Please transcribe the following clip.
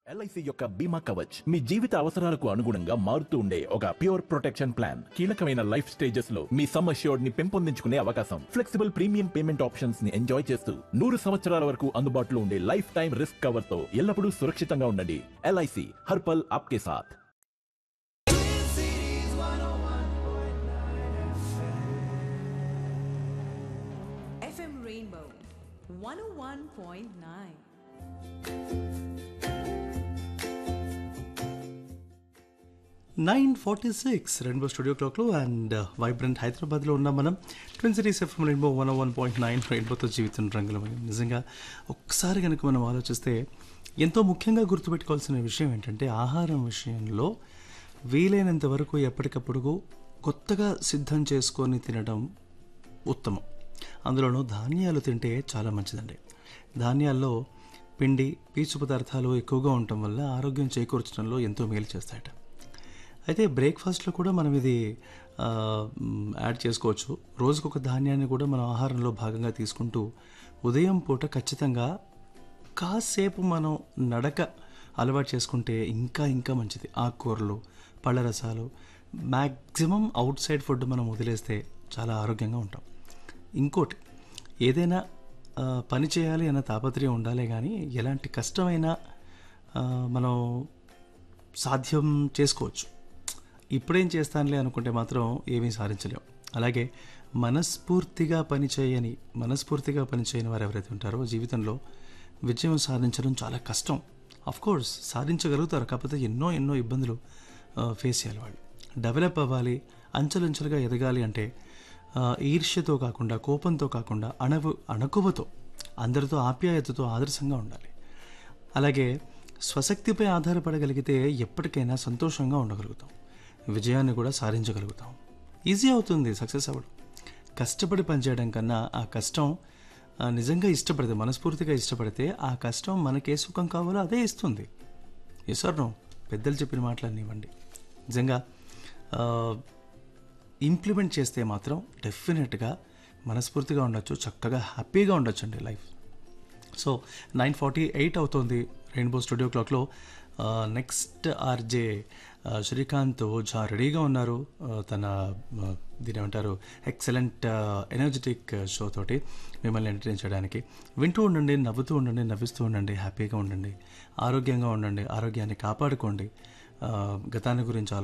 LIC యొక్క బీమా కవచ్ మీ జీవిత అవసరాలకు అనుగుణంగా మారుతూ ఉండే ఒక ప్యూర్ ప్రొటెక్షన్ ప్లాన్ కీలకమైన లైఫ్ స్టేజెస్ లో మీ సమ్ అష్యూర్డ్ ని పెంపొందించుకునే అవకాశం ఫ్లెక్సిబుల్ ప్రీమియం పేమెంట్ ఆప్షన్స్ ని ఎంజాయ్ చేస్తూ నూరు సంవత్సరాల వరకు అందుబాటులో ఉండే లైఫ్ టైం రిస్క్ కవర్ తో ఎల్లప్పుడూ సురక్షితంగా ఉండండి ఎల్ఐసి హర్పల్ ఆప్కే సాథ్ FM Rainbow 101.9. Nine forty six rainbow studio క్లాక్లో అండ్ వైబ్రెంట్ హైదరాబాద్లో ఉన్నాం మనం twin cities FM rainbow one one point nine రెయిన్బోతో జీవితం రంగులమయం నిజంగా ఒక్కసారి కనుక మనం ఆలోచిస్తే ఎంతో ముఖ్యంగా గుర్తుపెట్టుకోవాల్సిన విషయం ఏంటంటే ఆహారం విషయంలో వీలైనంత వరకు ఎప్పటికప్పుడు కొత్తగా సిద్ధం చేసుకొని తినడం ఉత్తమం అందులోనూ ధాన్యాలు తింటే చాలా మంచిదండి ధాన్యాల్లో పిండి పీచు పదార్థాలు ఎక్కువగా ఉండటం వల్ల ఆరోగ్యం చేకూర్చడంలో ఎంతో మేలు చేస్తాయట అయితే బ్రేక్ఫాస్ట్లో కూడా మనం ఇది ఆ, మ్, యాడ్ చేసుకోవచ్చు రోజుకొక ఒక ధాన్యాన్ని కూడా మనం ఆహారంలో భాగంగా తీసుకుంటూ ఉదయం పూట ఖచ్చితంగా కాసేపు మనం నడక అలవాటు చేసుకుంటే ఇంకా ఇంకా మంచిది ఆకుకూరలు పళ్ళ రసాలు మ్యాక్సిమం అవుట్ సైడ్ ఫుడ్ మనం వదిలేస్తే చాలా ఆరోగ్యంగా ఉంటాం ఇంకోటి ఏదైనా ఆ, పని చేయాలి అన్న తాపత్రయం ఉండాలే కానీ ఎలాంటి కష్టమైనా ఆ, మనం సాధ్యం చేసుకోవచ్చు ఇప్పుడేం చేస్తానులే అనుకుంటే మాత్రం ఏమీ సాధించలేం అలాగే మనస్ఫూర్తిగా పనిచేయని మనస్ఫూర్తిగా పనిచేయని వారు ఎవరైతే ఉంటారో జీవితంలో విజయం సాధించడం చాలా కష్టం అఫ్ కోర్స్ సాధించగలుగుతారు కాకపోతే ఎన్నో ఎన్నో ఇబ్బందులు ఫేస్ చేయాలి వాళ్ళు డెవలప్ అవ్వాలి అంచెలంచెలుగా ఎదగాలి అంటే ఆ, ఈర్ష్యతో కాకుండా కోపంతో కాకుండా అణవు అణకువతో అందరితో ఆప్యాయతతో ఆదర్శంగా ఉండాలి అలాగే స్వశక్తిపై ఆధారపడగలిగితే ఎప్పటికైనా సంతోషంగా ఉండగలుగుతాం విజయాన్ని కూడా సాధించగలుగుతాం ఈజీ అవుతుంది సక్సెస్ అవ్వడం కష్టపడి పనిచేయడం కన్నా ఆ కష్టం ఆ, నిజంగా ఇష్టపడితే మనస్ఫూర్తిగా ఇష్టపడితే ఆ కష్టం మనకే సుఖం కావాలో అదే ఇస్తుంది ఎసర్నో పెద్దలు చెప్పిన మాటలన్నీ ఇవ్వండి నిజంగా ఆ, ఇంప్లిమెంట్ చేస్తే మాత్రం డెఫినెట్గా మనస్ఫూర్తిగా ఉండొచ్చు చక్కగా హ్యాపీగా ఉండొచ్చు అండి life so nine forty eight అవుతుంది రెయిన్బో స్టూడియో క్లాక్లో నెక్స్ట్ ఆర్జే శ్రీకాంత్ ఓఝా రెడీగా ఉన్నారు ఆ, తన ఆ, దీని ఏమంటారు ఎక్సలెంట్ ఎనర్జెటిక్ షో తోటి మిమ్మల్ని ఎంటర్టైన్ చేయడానికి వింటూ ఉండండి నవ్వుతూ ఉండండి నవ్విస్తూ ఉండండి హ్యాపీగా ఉండండి ఆరోగ్యంగా ఉండండి ఆరోగ్యాన్ని కాపాడుకోండి ఆ, గతాన్ని గురించి